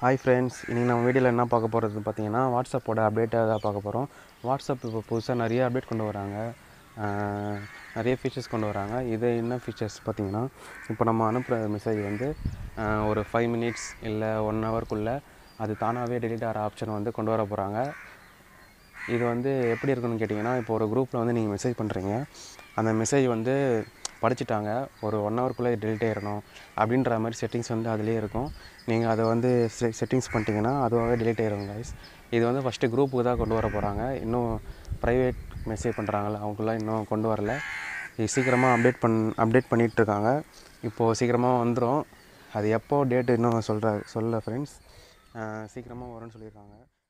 hi friends இன்றைக்கி நம்ம வீடியோவில் என்ன பார்க்க போகிறது பார்த்தீங்கன்னா வாட்ஸ்அப்போட அப்டேட்டாக தான் பார்க்க போகிறோம் வாட்ஸ்அப் இப்போ புதுசாக நிறைய அப்டேட் கொண்டு வராங்க ஆஹ் நிறைய ஃபீச்சர்ஸ் கொண்டு வராங்க இது என்ன ஃபீச்சர்ஸ் பார்த்தீங்கன்னா இப்போ நம்ம அனுப்புகிற மெசேஜ் வந்து ஆஹ் ஒரு ஃபைவ் மினிட்ஸ் இல்லை ஒன் ஹவர்க்குள்ளே அது தானாகவே டெலிட் ஆகிற ஆப்ஷன் வந்து கொண்டு வர போகிறாங்க இது வந்து எப்படி இருக்குன்னு கேட்டிங்கன்னா இப்போ ஒரு குரூப்பில் வந்து நீங்கள் மெசேஜ் பண்ணுறீங்க அந்த மெசேஜ் வந்து படிச்சிட்டாங்க ஒரு ஒன் ஹவர்க்குள்ளே டெலிட் ஆயிடணும் அப்படின்ற மாதிரி செட்டிங்ஸ் வந்து அதிலே இருக்கும் நீங்கள் அதை வந்து செ செட்டிங்ஸ் பண்ணிட்டீங்கன்னா அதுவாகவே டெலிட் ஆயிடும் guys இது வந்து ஃபஸ்ட்டு குரூப்புக்கு தான் கொண்டு வர போகிறாங்க இன்னும் ப்ரைவேட் மெசேஜ் பண்ணுறாங்கள அவங்களாம் இன்னும் கொண்டு வரல இது சீக்கிரமாக அப்டேட் பண் அப்டேட் பண்ணிகிட்ருக்காங்க இப்போது சீக்கிரமாக வந்துடும் அது எப்போ டேட்டு இன்னும் சொல்கிற சொல்ல ஃப்ரெண்ட்ஸ் சீக்கிரமாக வரும்னு சொல்லியிருக்காங்க